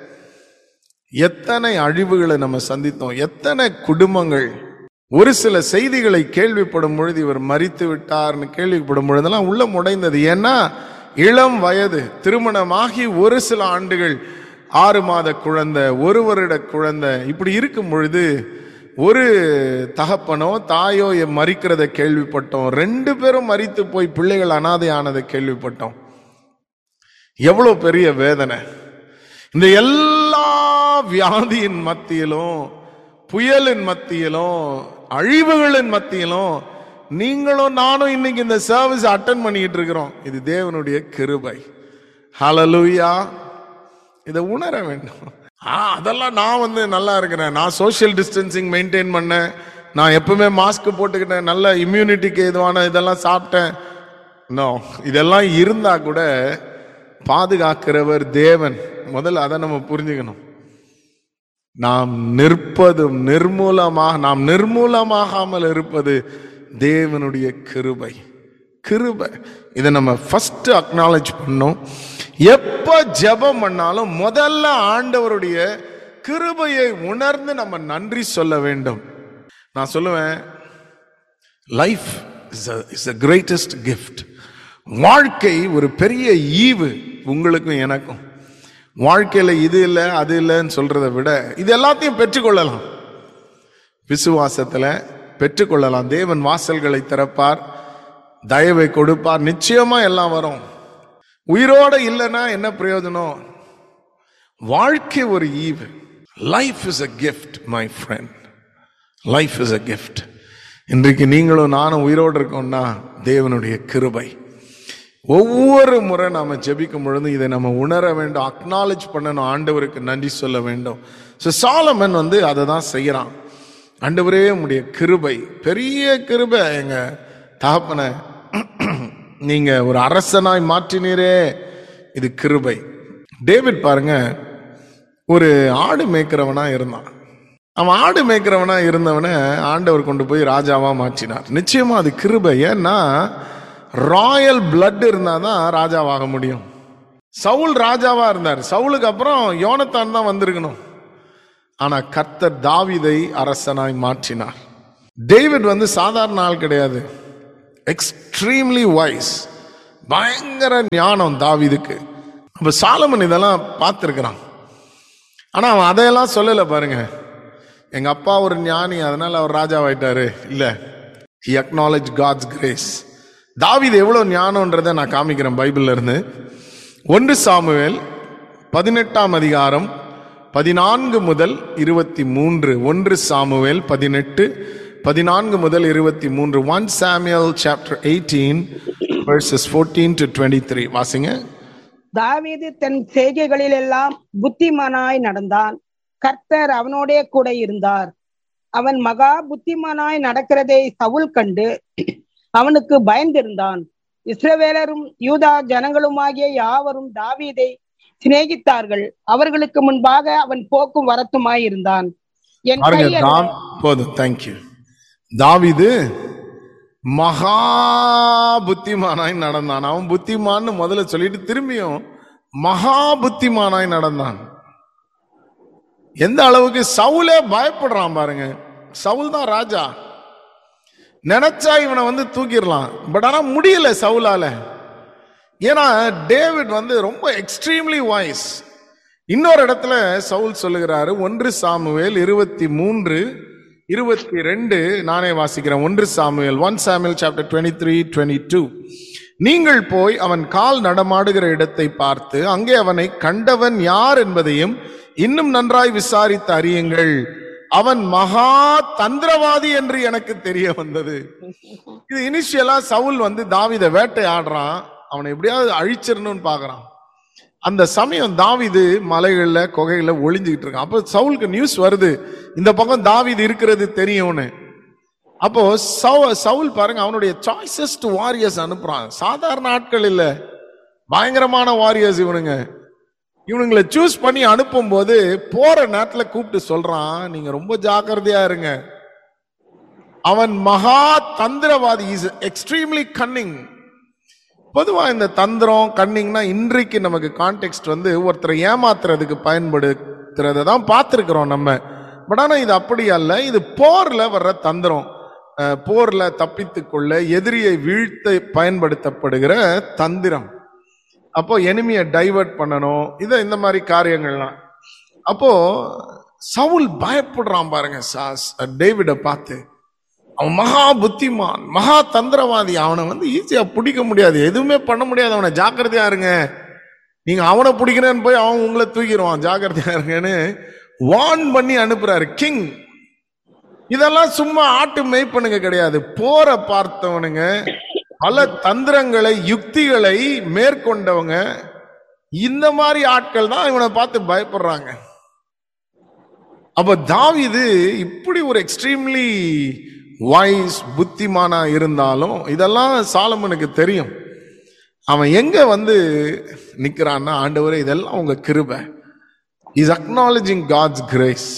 எத்தனை அழிவுகளை நம்ம சந்தித்தோம் எத்தனை குடும்பங்கள் ஒரு சில செய்திகளை கேள்விப்படும் பொழுது இவர் மறித்து விட்டார்னு கேள்விப்படும் பொழுதெல்லாம் உள்ள முடைந்தது ஏன்னா இளம் வயது திருமணமாகி ஒரு சில ஆண்டுகள் ஆறு மாத குழந்தை ஒரு வருட குழந்தை இப்படி இருக்கும் பொழுது ஒரு தகப்பனோ தாயோ எ- மரிக்கிறத கேள்விப்பட்டோம் ரெண்டு பேரும் மரித்து போய் பிள்ளைகள் அனாதை ஆனதை கேள்விப்பட்டோம் எவ்வளவு பெரிய வேதனை இந்த எல்லா வியாதியின் மத்தியிலும் புயலின் மத்தியிலும் அழிவுகளின் மத்தியிலும் நீங்களும் நானும் இன்னைக்கு இந்த சர்வீஸ் அட்டன் பண்ணிட்டு இருக்கிறோம் இது தேவனுடைய கிருபை ஹalleluya இதை உணர வேண்டும் ஆ அதெல்லாம் நான் வந்து நல்லா இருக்கிறேன் நான் சோஷியல் டிஸ்டன்சிங் மெயின்டைன் பண்ணேன் நான் எப்பவுமே மாஸ்க் போட்டுக்கிட்டேன் நல்ல இம்யூனிட்டிக்கு எதுவான இதெல்லாம் சாப்பிட்டேன் நோ இதெல்லாம் இருந்தா கூட பாதுகாக்கிறவர் தேவன் முதல்ல அதை நம்ம புரிஞ்சுக்கணும் நாம் நிற்பதும் நிர்மூலமாக நாம் நிர்மூலமாகாமல் இருப்பது தேவனுடைய கிருபை கிருபை இதை நம்ம ஃபர்ஸ்ட் அக்னாலேஜ் பண்ணோம் எப்ப ஜெபம் பண்ணாலும் முதல்ல ஆண்டவருடைய கிருபையை உணர்ந்து நம்ம நன்றி சொல்ல வேண்டும் நான் சொல்லுவேன் life is a greatest gift வாழ்க்கை ஒரு பெரிய ஈவு உங்களுக்கும் எனக்கும் வாழ்க்கையில இது இல்லை அது இல்லைன்னு சொல்றதை விட இது எல்லாத்தையும் பெற்றுக்கொள்ளலாம் விசுவாசத்துல பெற்றுக்கொள்ளலாம் தேவன் வாசல்களை திறப்பார் தயவை கொடுப்பார் நிச்சயமா எல்லாம் வரும் உயிரோட இல்லைன்னா என்ன பிரயோஜனம் வாழ்க்கை ஒரு ஈவு life is a gift my friend life is a gift இன்றைக்கு நீங்களும் நானும் உயிரோடு இருக்கோம்னா தேவனுடைய கிருபை ஒவ்வொரு முறை நாம ஜெபிக்கும் பொழுது இதை நம்ம உணர வேண்டும் அக்னாலேஜ் பண்ணணும் ஆண்டவருக்கு நன்றி சொல்ல வேண்டும் ஸோ சாலமன் வந்து அதை தான் செய்யறான் ஆண்டவரே உம்முடைய கிருபை பெரிய கிருபை எங்க தகப்பனை நீங்க ஒரு அரசனாய் மாற்றினீரே இது கிருபை டேவிட் பாருங்க ஒரு ஆடு மேய்க்கிறவனா இருந்தான் அவன் ஆடு மேய்க்கிறவனா இருந்தவனை ஆண்டவர் கொண்டு போய் ராஜாவா மாற்றினார் நிச்சயமா அது கிருபை ஏன்னா ராயல் பிளட் இருந்தாதான் ராஜாவாக முடியும் சவுல் ராஜாவா இருந்தார் சவுலுக்கு அப்புறம் யோனத்தான் தான் வந்திருக்கணும் ஆனா கர்த்தர் தாவீதை அரசனாய் மாற்றினார் டேவிட் வந்து சாதாரண ஆள் கிடையாது எக்ஸ்ட்ரீம்லி வைஸ் பயங்கர ஞானம் தாவீதுக்கு அப்ப சாலமன் இதெல்லாம் பார்த்துருக்கிறான் ஆனா அவன் அதையெல்லாம் சொல்லல பாருங்க எங்க அப்பா ஒரு ஞானி அதனால அவர் ராஜாவாயிட்டாரு இல்ல ஹி அக்னாலேஜ் காட்ஸ் கிரேஸ் தாவீது எவ்வளவு ஞானம்ன்றதை நான் காமிக்கிறேன் பைபிள்ல இருந்து ஒன்று சாமுவேல் பதினெட்டாம் அதிகாரம் பதினான்கு முதல் இருபத்தி மூன்று ஒன்று சாமுவேல் பதினெட்டு பதினான்கு முதல் இருபத்தி மூன்று one Samuel chapter eighteen verses 14 to 23 வாசிங்க தாவீது தன் செய்கைகளிலெல்லாம் புத்திமானாய் நடந்தான் கர்த்தர் அவனோடே கூட இருந்தார் அவன் மகா புத்திமானாய் நடக்கிறதை சவுல் கண்டு அவனுக்கு பயந்திருந்தான் இஸ்ரவேலரும் யூதா ஜனங்களுமாகிய யாவரும் தாவீதை சிநேகித்தார்கள் அவர்களுக்கு முன்பாக அவன் போக்கும் வரத்துமாய் இருந்தான் என் பாருங்க கையல்ல தாம் போதும் தேங்க்யூ தாவீது மகா புத்திமானாய் நடந்தான் அவன் புத்திமான்னு முதல்ல சொல்லிட்டு திரும்பியும் மகா புத்திமானாய் நடந்தான் எந்த அளவுக்கு சவுலே பயப்படுறான் பாருங்க சவுல் தான் ராஜா நினைச்சா இவனை வந்து தூக்கிடலாம் பட் ஆனா முடியல சவுலால ஏன்னா டேவிட் வந்து ரொம்ப எக்ஸ்ட்ரீம்லி வாய்ஸ் இன்னொரு இடத்துல சவுல் சொல்லுகிறாரு ஒன்று சாமுவேல் இருபத்தி மூன்று இருபத்தி ரெண்டு நானே வாசிக்கிறேன் ஒன்று Samuel one Samuel chapter twenty three twenty two நீங்கள் போய் அவன் கால் நடமாடுகிற இடத்தை பார்த்து அங்கே அவனை கண்டவன் யார் என்பதையும் இன்னும் நன்றாய் விசாரித்து அறியுங்கள் அவன் மகா தந்திரவாதி என்று எனக்கு தெரிய வந்தது இது இனிஷியலா சவுல் வந்து தாவித வேட்டை ஆடுறான் அவனை எப்படியாவது அழிச்சிடணும்னு பாக்குறான் அந்த சமயம் தாவிது மலைகள்ல குகைகள்ல ஒளிஞ்சுக்கிட்டு இருக்கான் அப்போ சவுலுக்கு நியூஸ் வருது இந்த பக்கம் தாவிது இருக்கிறது தெரியும்னு அப்போ சவு சவுல் பாருங்க அவனுடைய சாய்ஸஸ்ட் வாரியர்ஸ் அனுப்புறான் சாதாரண ஆட்கள் இல்ல பயங்கரமான வாரியர்ஸ் இவனுங்க இவனுங்களை சூஸ் பண்ணி அனுப்பும் போது போற நேரத்துல கூப்பிட்டு சொல்றான் நீங்க ரொம்ப ஜாக்கிரதையா இருங்க அவன் மகா தந்திரவாதி இஸ் எக்ஸ்ட்ரீம்லி கன்னிங் பொதுவா இந்த தந்திரம் கன்னிங்னா இன்றைக்கு நமக்கு கான்டெக்ட் வந்து ஒருத்தரை ஏமாத்துறதுக்கு பயன்படுத்துறதை தான் பார்த்துருக்கிறோம் நம்ம பட் ஆனா இது அப்படி அல்ல இது போர்ல வர்ற தந்திரம் அஹ், போர்ல தப்பித்துக் கொள்ள எதிரியை வீழ்த்த பயன்படுத்தப்படுகிற தந்திரம் அப்போ எனிமியை டைவர்ட் பண்ணணும் இதை இந்த மாதிரி காரியங்கள்லாம் அப்போ சவுல் பயப்படுறான் பாருங்க டேவிட பார்த்து அவன் மகா புத்திமான் மகா தந்திரவாதி அவனை வந்து ஈஸியா பிடிக்க முடியாது எதுவுமே பண்ண முடியாது அவனை ஜாக்கிரதையா இருங்க நீங்க அவனை பிடிக்கிறேன்னு போய் அவன் உங்களை தூக்கிடுவான் ஜாக்கிரதையா இருங்கன்னு வார்ன் பண்ணி அனுப்புறாரு கிங் இதெல்லாம் சும்மா ஆட்டு மேய்ப்பனுங்க கிடையாது போற பார்த்தவனுங்க பல தந்திரங்களை யுக்திகளை மேற்கொண்டவங்க இந்த மாதிரி ஆட்கள் தான் இவனை பார்த்து பயப்படுறாங்க அப்ப தாவீது இப்படி ஒரு எக்ஸ்ட்ரீம்லி வாய்ஸ் புத்திமானா இருந்தாலும் இதெல்லாம் சாலமனுக்கு தெரியும் அவன் எங்க வந்து நிக்கிறான்னா ஆண்டவரே இதெல்லாம் உங்க கிருபை இஸ் அக்னாலஜிங் காட்ஸ் கிரேஸ்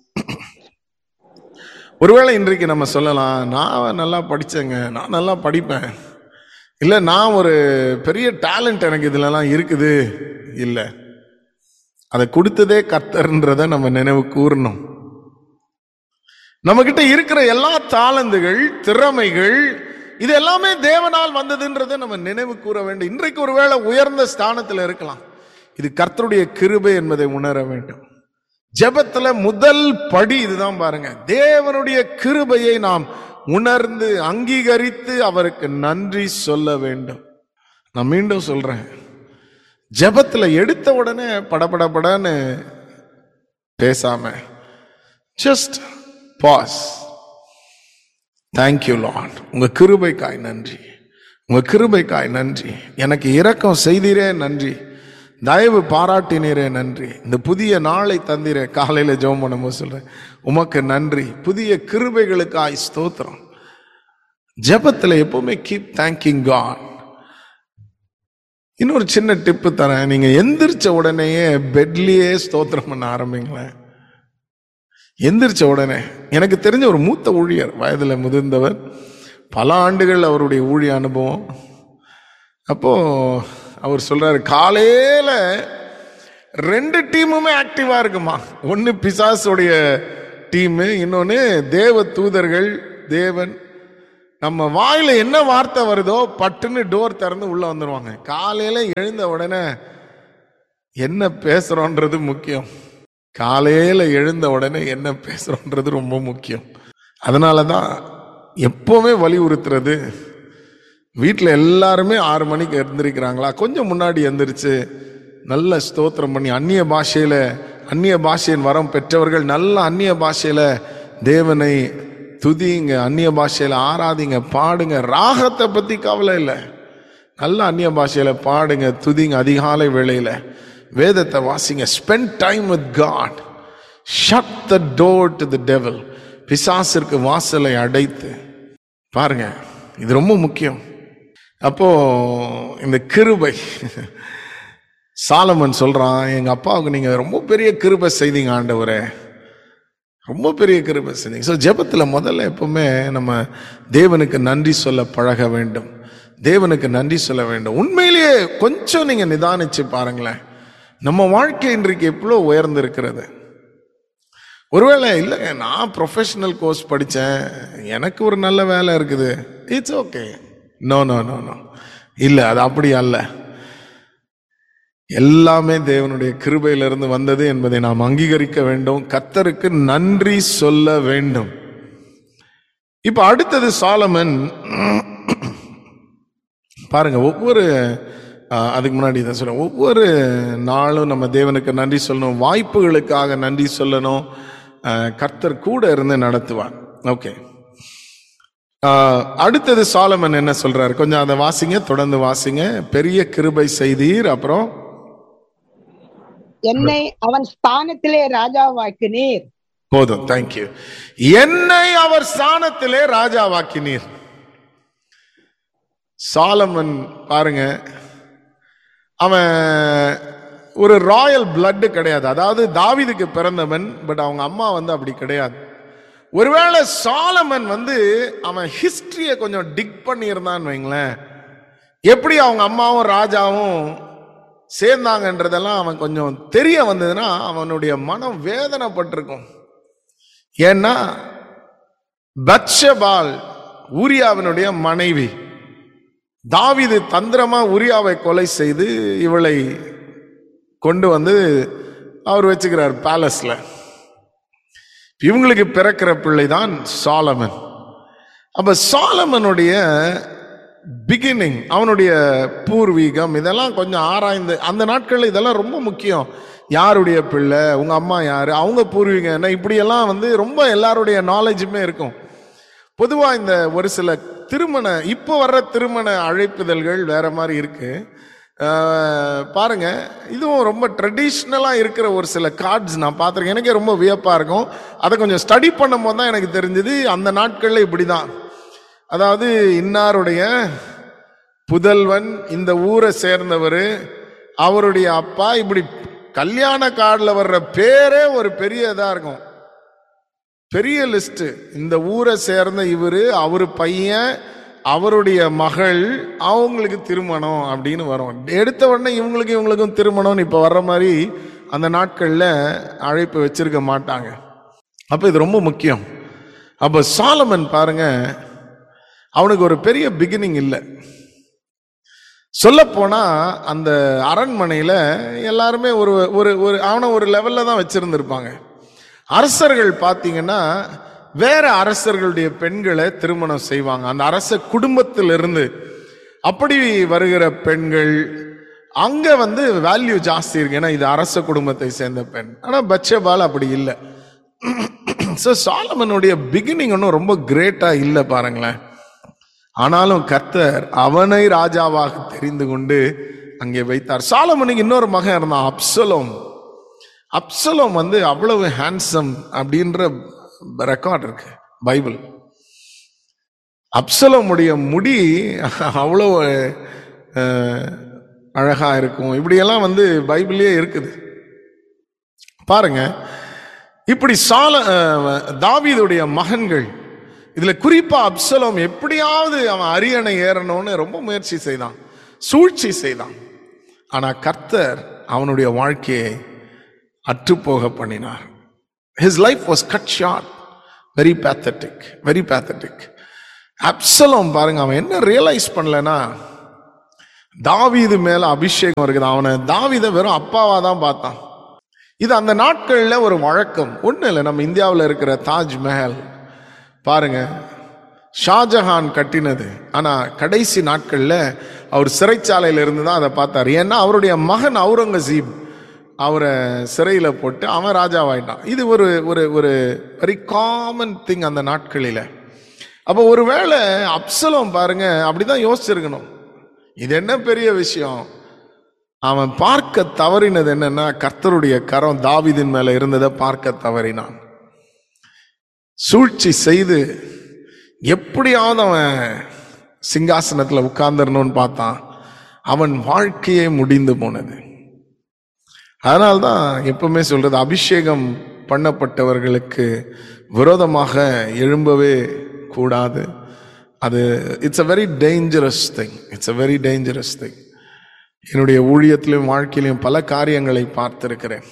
ஒருவேளை இன்றைக்கு நம்ம சொல்லலாம் நான் நல்லா படிச்சேங்க நான் நல்லா படிப்பேன் இல்லை நான் ஒரு பெரிய டேலண்ட் எனக்கு இதுலலாம் இருக்குது இல்லை அதை கொடுத்ததே கர்த்தர்ன்றத நம்ம நினைவு கூறணும் நம்ம கிட்ட இருக்கிற எல்லா தாளந்துகள் திறமைகள் இது எல்லாமே தேவனால் வந்ததுன்றதை நம்ம நினைவு கூற வேண்டும் இன்றைக்கு ஒருவேளை உயர்ந்த ஸ்தானத்தில் இருக்கலாம் இது கர்த்தருடைய கிருபை என்பதை உணர வேண்டும் ஜெபத்துல முதல் படி இதுதான் பாருங்க தேவனுடைய கிருபையை நாம் உணர்ந்து அங்கீகரித்து அவருக்கு நன்றி சொல்ல வேண்டும் நான் மீண்டும் சொல்றேன் ஜெபத்துல எடுத்த உடனே படபடபடன்னு பேசாம ஜஸ்ட் பாஸ் தேங்க்யூ லார்ட் உங்க கிருபைக்காய் நன்றி உங்க கிருபைக்காய் நன்றி எனக்கு இரக்கம் செய்தீரே நன்றி தயவு பாராட்டினீரே நன்றி இந்த புதிய நாளை தந்தீரே காலையில ஜெபம் பண்ணும்போது சொல்றேன் உமக்கு நன்றி புதிய கிருபைகளுக்காய் ஸ்தோத்திரம் ஜெபத்துல எப்பவுமே கீப் தேங்கிங் காட் இன்னொரு சின்ன டிப்பு தரேன் நீங்க எந்திரிச்ச உடனேயே பெட்லயே ஸ்தோத்திரம் பண்ண ஆரம்பிங்களேன் எந்திரிச்ச உடனே எனக்கு தெரிஞ்ச ஒரு மூத்த ஊழியர் வயதுல முதிர்ந்தவர் பல ஆண்டுகள் அவருடைய ஊழிய அனுபவம் அப்போ அவர் சொல்றாரு காலையில ரெண்டு டீமுமே ஆக்டிவா இருக்குமா ஒன்னு பிசாசுடைய டீமு இன்னொன்னு தேவ தூதர்கள் தேவன் நம்ம வாயில என்ன வார்த்தை வருதோ பட்டுன்னு டோர் திறந்து உள்ள வந்துருவாங்க காலையில எழுந்த உடனே என்ன பேசுறோன்றது முக்கியம் காலையில எழுந்த உடனே என்ன பேசுறோன்றது ரொம்ப முக்கியம் அதனால தான் எப்பவுமே வலியுறுத்துறது வீட்டில் எல்லாருமே ஆறு மணிக்கு எழுந்திருக்கிறாங்களா கொஞ்சம் முன்னாடி எந்திரிச்சு நல்ல ஸ்தோத்திரம் பண்ணி அந்நிய பாஷையில அந்நிய பாஷையின் வரம் பெற்றவர்கள் நல்ல அந்நிய பாஷையில தேவனை துதிங்க அந்நிய பாஷையில ஆராதிங்க பாடுங்க ராகத்தை பத்தி கவலை இல்லை நல்ல அந்நிய பாஷையில பாடுங்க துதிங்க அதிகாலை வேளையில வேதத்தை வாசிங்க spend time with God shut the door to the devil பிசாசிற்கு வாசலை அடைத்து பாருங்க இது ரொம்ப முக்கியம் அப்போ இந்த கிருபை சாலமன் சொல்றான் எங்க அப்பாவுக்கு நீங்க ரொம்ப பெரிய கிருபை செய்தீங்க ஆண்டவரே ரொம்ப பெரிய கிருபை செய்தீங்க ஸோ ஜெபத்தில் முதல்ல எப்பவுமே நம்ம தேவனுக்கு நன்றி சொல்ல பழக வேண்டும் தேவனுக்கு நன்றி சொல்ல வேண்டும் உண்மையிலேயே கொஞ்சம் நீங்க நிதானிச்சு பாருங்களேன் நம்ம வாழ்க்கை இன்றைக்கு எவ்வளோ உயர்ந்திருக்கிறது ஒருவேளை இல்லைங்க நான் ப்ரொஃபஷனல் கோர்ஸ் படித்தேன் எனக்கு ஒரு நல்ல வேலை இருக்குது it's okay no no no no இல்லை அது அப்படி அல்ல எல்லாமே தேவனுடைய கிருபையிலிருந்து வந்தது என்பதை நாம் அங்கீகரிக்க வேண்டும் கத்தருக்கு நன்றி சொல்ல வேண்டும் இப்ப அடுத்தது சாலமன் பாருங்க ஒவ்வொரு ஆஹ், அதுக்கு முன்னாடி இதை சொல்றேன் ஒவ்வொரு நாளும் நம்ம தேவனுக்கு நன்றி சொல்லணும் வாய்ப்புகளுக்காக நன்றி சொல்லணும் ஆஹ், கர்த்தர் கூட இருந்து நடத்துவார் ஓகே அடுத்தது சாலமன் என்ன சொல்றாரு கொஞ்சம் அதை வாசிங்க தொடர்ந்து வாசிங்க பெரிய கிருபை செய்தீர் அப்புறம் என்னை அவன் ஸ்தானத்திலே ராஜாவாக்கினீர் போதும் தேங்க்யூ என்னை அவர் ஸ்தானத்திலே ராஜாவாக்கினீர் சாலமன் பாருங்க அவன் ஒரு ராயல் blood கிடையாது அதாவது தாவீதுக்கு பிறந்தவன் பட் அவங்க அம்மா வந்து அப்படி கிடையாது ஒருவேளை சாலமன் வந்து அவன் ஹிஸ்டரியை கொஞ்சம் டிக் பண்ணியிருந்தான்னு வைங்களேன் எப்படி அவங்க அம்மாவும் ராஜாவும் சேர்ந்தாங்கன்றதெல்லாம் அவன் கொஞ்சம் தெரிய வந்ததுன்னா அவனுடைய மனம் வேதனைப்பட்டிருக்கும் ஏன்னா பத்ஷபால் ஊரியாவினுடைய மனைவி தாவீது தந்திரமா உரியாவை கொலை செய்து இவளை கொண்டு வந்து அவர் வச்சுக்கிறார் பேலஸ்ல இவங்களுக்கு பிறக்கிற பிள்ளை தான் சாலமன் அப்ப சாலமனுடைய பிகினிங் அவனுடைய பூர்வீகம் இதெல்லாம் கொஞ்சம் ஆராய்ந்து அந்த நாட்களில் இதெல்லாம் ரொம்ப முக்கியம் யாருடைய பிள்ளை உங்க அம்மா யாரு அவங்க பூர்வீகம் என்ன இப்படியெல்லாம் வந்து ரொம்ப எல்லாருடைய நாலேஜுமே இருக்கும் பொதுவா இந்த ஒரு சில திருமண இப்போ வர்ற திருமண அழைப்புதல்கள் வேற மாதிரி இருக்கு அஹ், பாருங்க இதுவும் ரொம்ப ட்ரெடிஷ்னலா இருக்கிற ஒரு சில கார்ட்ஸ் நான் பார்த்துருக்கேன் எனக்கே ரொம்ப வியப்பா இருக்கும் அதை கொஞ்சம் ஸ்டடி பண்ணும்போது தான் எனக்கு தெரிஞ்சது அந்த நாட்கள்ல இப்படிதான் அதாவது இன்னாருடைய புதல்வன் இந்த ஊரை சேர்ந்தவர் அவருடைய அப்பா இப்படி கல்யாண கார்டில் வர்ற பேரே ஒரு பெரிய இதா இருக்கும் பெரிய லிஸ்ட் இந்த ஊரை சேர்ந்த இவரு அவரு பையன் அவருடைய மகள் அவங்களுக்கு திருமணம் அப்படின்னு வரும் எடுத்த உடனே இவங்களுக்கு இவங்களுக்கும் திருமணம்னு இப்ப வர்ற மாதிரி அந்த நாட்கள்ல அழைப்பு வச்சிருக்க மாட்டாங்க அப்ப இது ரொம்ப முக்கியம் அப்ப சாலமன் பாருங்க அவனுக்கு ஒரு பெரிய பிகினிங் இல்லை சொல்லப்போனா அந்த அரண்மனையில எல்லாருமே ஒரு ஒரு ஒரு அவனை ஒரு லெவல்ல தான் வச்சிருந்திருப்பாங்க அரசர்கள் பார்த்தீங்கன்னா வேற அரசர்களுடைய பெண்களை திருமணம் செய்வாங்க அந்த அரச குடும்பத்திலிருந்து அப்படி வருகிற பெண்கள் அங்க வந்து வேல்யூ ஜாஸ்தி இருக்கு ஏன்னா இது அரச குடும்பத்தை சேர்ந்த பெண் ஆனா பச்சபால் அப்படி இல்லை ஸோ சாலமனுடைய பிகினிங் ஒன்றும் ரொம்ப கிரேட்டா இல்லை பாருங்களேன் ஆனாலும் கர்த்தர் அவனை ராஜாவாக தெரிந்து கொண்டு அங்கே வைத்தார் சாலமனுக்கு இன்னொரு மகன் இருந்தான் அப்சலோம் அப்சலோம் வந்து அவ்வளவு ஹேண்ட்ஸம் அப்படின்ற ரெக்கார்ட் இருக்கு பைபிள் அப்சலோமுடைய முடி அவ்வளவு அஹ், அழகா இருக்கும் இப்படியெல்லாம் வந்து பைபிளே இருக்குது பாருங்க இப்படி சால அஹ், தாவீதுடைய மகன்கள் இதுல குறிப்பா அப்சலோம் எப்படியாவது அவன் அரியணை ஏறணும்னு ரொம்ப முயற்சி செய்தான் சூழ்ச்சி செய்தான் ஆனா கர்த்தர் அவனுடைய வாழ்க்கையை அற்றுப்போக பண்ணினார் his life was cut short very pathetic very pathetic அப்சலோம் பாருங்க அவன் என்ன ரியலைஸ் பண்ணலனா தாவீது மேல அபிஷேகம் இருக்குது அவனை தாவீதை வெறும் அப்பாவா தான் பார்த்தான் இது அந்த நாட்கள்ல ஒரு வழக்கம் ஒண்ணு இல்லை நம்ம இந்தியாவில் இருக்கிற தாஜ்மஹல் பாருங்க ஷாஜஹான் கட்டினது ஆனா கடைசி நாட்கள்ல அவர் சிறைச்சாலையில இருந்து தான் அதை பார்த்தார் ஏன்னா அவருடைய மகன் அவுரங்கசீப் அவரை சிறையில போட்டு அவன் ராஜாவாயிட்டான் இது ஒரு ஒரு ஒரு வெரி காமன் திங் அந்த நாட்களில அப்போ ஒருவேளை அப்சலோம் பாருங்க அப்படிதான் யோசிச்சிருக்கணும் இது என்ன பெரிய விஷயம் அவன் பார்க்க தவறினது என்னன்னா கர்த்தருடைய கரம் தாவீதின் மேல இருந்ததை பார்க்க தவறினான் சூழ்ச்சி செய்து எப்படியாவது அவன் சிங்காசனத்துல உட்கார்ந்துடணும்னு பார்த்தான் அவன் வாழ்க்கையே முடிந்து போனது அதனால்தான் எப்பவுமே சொல்றது அபிஷேகம் பண்ணப்பட்டவர்களுக்கு விரோதமாக எழும்பவே கூடாது அது it's a very dangerous thing it's a very dangerous thing என்னுடைய ஊழியத்திலும் வாழ்க்கையிலும் பல காரியங்களை பார்த்திருக்கிறேன்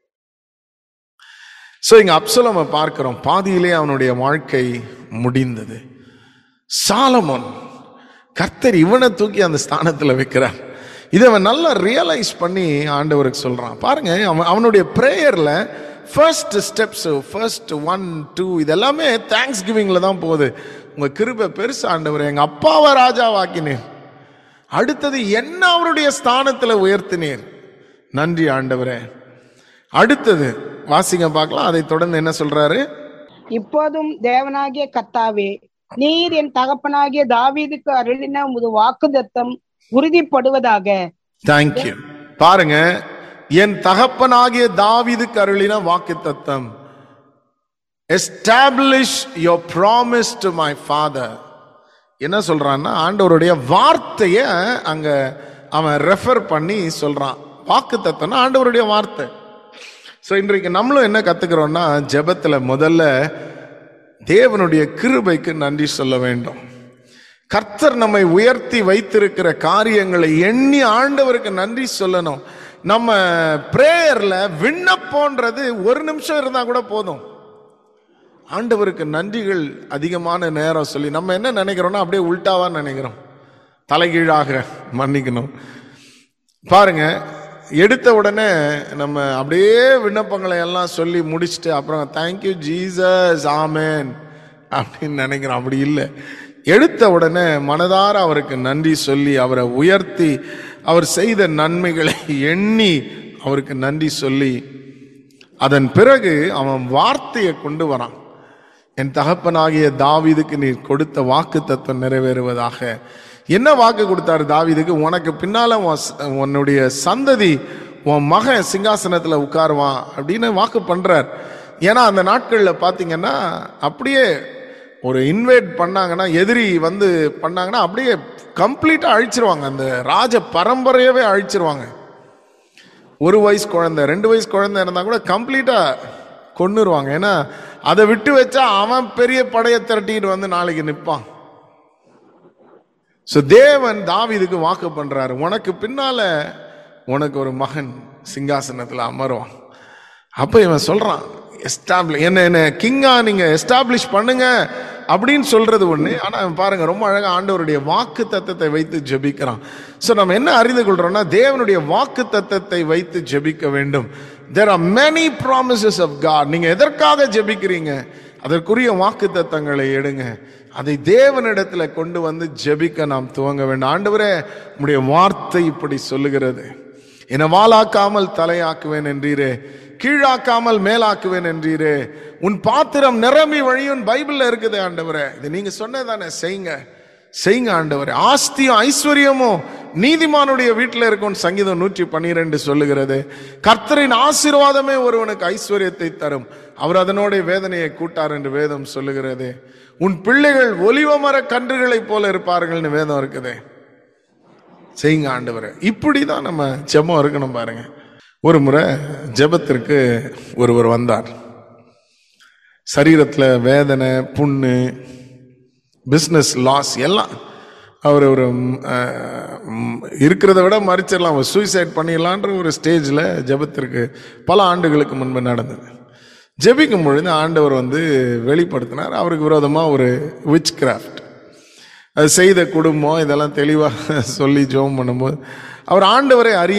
ஸோ இங்க அப்சலோமை பார்க்கிறோம் பாதியிலே அவனுடைய வாழ்க்கை முடிந்தது சாலமோன் கர்த்தர் இவனை தூக்கி அந்த ஸ்தானத்துல வைக்கிறார் இதை அவன் நல்லா ரியலைஸ் பண்ணி ஆண்டவருக்கு சொல்றான் பாருங்க அவன் அவனுடைய ப்ரேயர்ல first steps first one two இதெல்லாமே தேங்க்ஸ் கிவிங்ல தான் போகுது உங்க கிருபை பெருசு ஆண்டவர் எங்க அப்பாவை ராஜாவாக்கினேன் அடுத்தது என்ன அவருடைய ஸ்தானத்துல உயர்த்தினீர் நன்றி ஆண்டவரே அடுத்தது வாசிங்க பார்க்கலாம் அதை தொடர்ந்து என்ன சொல்றாரு இப்போதும் தேவனாகிய கர்த்தாவே நீர் என் தகப்பனாகிய தாவீதுக்கு அருளின உமது வாக்குத்தத்தம் உறுதிப்படுவதாக தேங்க்யூ பாருங்க என் தகப்பனாகிய தாவீதுக்கு அருளின வாக்கு தத்தம் establish your promise to my father என்ன சொல்றான்னா ஆண்டவருடைய வார்த்தைய அங்க அவன் ரெஃபர் பண்ணி சொல்றான் வாக்கு தத்தம்னா ஆண்டவருடைய வார்த்தை ஸோ இன்றைக்கு நம்மளும் என்ன கத்துக்கிறோம்னா ஜெபத்துல முதல்ல தேவனுடைய கிருபைக்கு நன்றி சொல்ல வேண்டும் கர்த்தர் நம்மை உயர்த்தி வைத்திருக்கிற காரியங்களை எண்ணி ஆண்டவருக்கு நன்றி சொல்லணும் நம்ம பிரேயர்ல விண்ணப்போன்றது ஒரு நிமிஷம் இருந்தா கூட போதும் ஆண்டவருக்கு நன்றிகள் அதிகமான நேரம் சொல்லி நம்ம என்ன நினைக்கிறோம்னா அப்படியே உல்டாவா நினைக்கிறோம் தலைகீழாக மன்னிக்கணும் பாருங்க எடுத்த உடனே நம்ம அப்படியே விண்ணப்பங்களை எல்லாம் சொல்லி முடிச்சுட்டு அப்புறம் தேங்க்யூ ஜீசஸ் ஆமேன் அப்படின்னு நினைக்கிறோம் அப்படி இல்லை எடுத்த உடனே மனதார அவருக்கு நன்றி சொல்லி அவரை உயர்த்தி அவர் செய்த நன்மைகளை எண்ணி அவருக்கு நன்றி சொல்லி அதன் பிறகு அவன் வார்த்தையை கொண்டு வரான் என் தகப்பனாகிய தாவீதுக்கு நீர் கொடுத்த வாக்கு தத்துவம் நிறைவேறுவதாக என்ன வாக்கு கொடுத்தாரு தாவீதுக்கு உனக்கு பின்னால உன் ச- உன்னுடைய சந்ததி உன் மகன் சிங்காசனத்துல உட்காருவான் அப்படின்னு வாக்கு பண்றார் ஏன்னா அந்த நாட்களில் பார்த்தீங்கன்னா அப்படியே ஒரு இன்வைட் பண்ணாங்கன்னா எதிரி வந்து பண்ணாங்கன்னா அப்படியே கம்ப்ளீட்டா அழிச்சிருவாங்க அந்த ராஜ பரம்பரையவே அழிச்சிருவாங்க ஒரு வயசு குழந்தை ரெண்டு வயசு குழந்தை இருந்தா கூட கம்ப்ளீட்டா கொன்னுருவாங்க ஏன்னா அதை விட்டு வச்சா அவன் பெரிய படையை திரட்டிட்டு வந்து நாளைக்கு நிற்பான் ஸோ தேவன் தாவீதுக்கு வாக்கு பண்றாரு உனக்கு பின்னால உனக்கு ஒரு மகன் சிங்காசனத்தில் அமருவான் அப்ப இவன் சொல்றான் எஸ்டாப்ளி என்ன என்ன கிங்கா நீங்க எஸ்டாப்ளிஷ் பண்ணுங்க அப்படின்னு சொல்றது ஒண்ணு ஆனா அவன் பாருங்க ரொம்ப அழகா ஆண்டவருடைய வாக்கு தத்தத்தை வைத்து ஜெபிக்கிறான் ஸோ நம்ம என்ன அறிந்து கொள்றோம்னா தேவனுடைய வாக்கு தத்தத்தை வைத்து ஜெபிக்க வேண்டும் there are many promises of God நீங்க எதற்காக ஜெபிக்கிறீங்க அதற்குரிய வாக்கு தத்தங்களை எடுங்க அதை தேவனிடத்துல கொண்டு வந்து ஜெபிக்க நாம் துவங்க வேண்டும் ஆண்டவரே உம்முடைய வார்த்தை இப்படி சொல்லுகிறது என வாளாக்காமல் தலையாக்குவேன் என்றீரே கீழாக்காமல் மேலாக்குவேன் என்றீரே உன் பாத்திரம் நிரம்பி வழியும் பைபிள்ல இருக்குது ஆண்டவரே இது நீங்க சொன்னதானே செய்யுங்க செய்யுங்க ஆண்டவரே ஆஸ்தியும் ஐஸ்வர்யமும் நீதிமானுடைய வீட்டில் இருக்கும் சங்கீதம் நூற்றி பன்னிரெண்டு சொல்லுகிறது கர்த்தரின் ஆசீர்வாதமே ஒருவனுக்கு ஐஸ்வர்யத்தை தரும் அவர் அதனோட வேதனையை கூட்டார் என்று வேதம் சொல்லுகிறது உன் பிள்ளைகள் ஒலிவமர கன்றுகளைப் போல இருப்பார்கள்னு வேதம் இருக்குது செய்யுங்க ஆண்டவரே இப்படி தான் நம்ம ஜெபம் இருக்கணும் பாருங்க ஒரு முறை ஜெபத்திற்கு ஒருவர் வந்தார் சரீரத்தில் வேதனை புண்ணு பிஸ்னஸ் லாஸ் எல்லாம் அவர் ஒரு ம், அஹ், ம், இருக்கிறத விட மறிச்சிடலாம் அவர் சூசைட் பண்ணிடலான்ற ஒரு ஸ்டேஜில் ஜெபத்திற்கு பல ஆண்டுகளுக்கு முன்பு நடந்தது ஜெபிக்கும் பொழுது ஆண்டவர் வந்து வெளிப்படுத்தினார் அவருக்கு விரோதமாக ஒரு விச் கிராஃப்ட் அது செய்த குடும்பம் இதெல்லாம் தெளிவாக சொல்லி ஜெபம் பண்ணும்போது அவர் ஆண்டவரை அறிய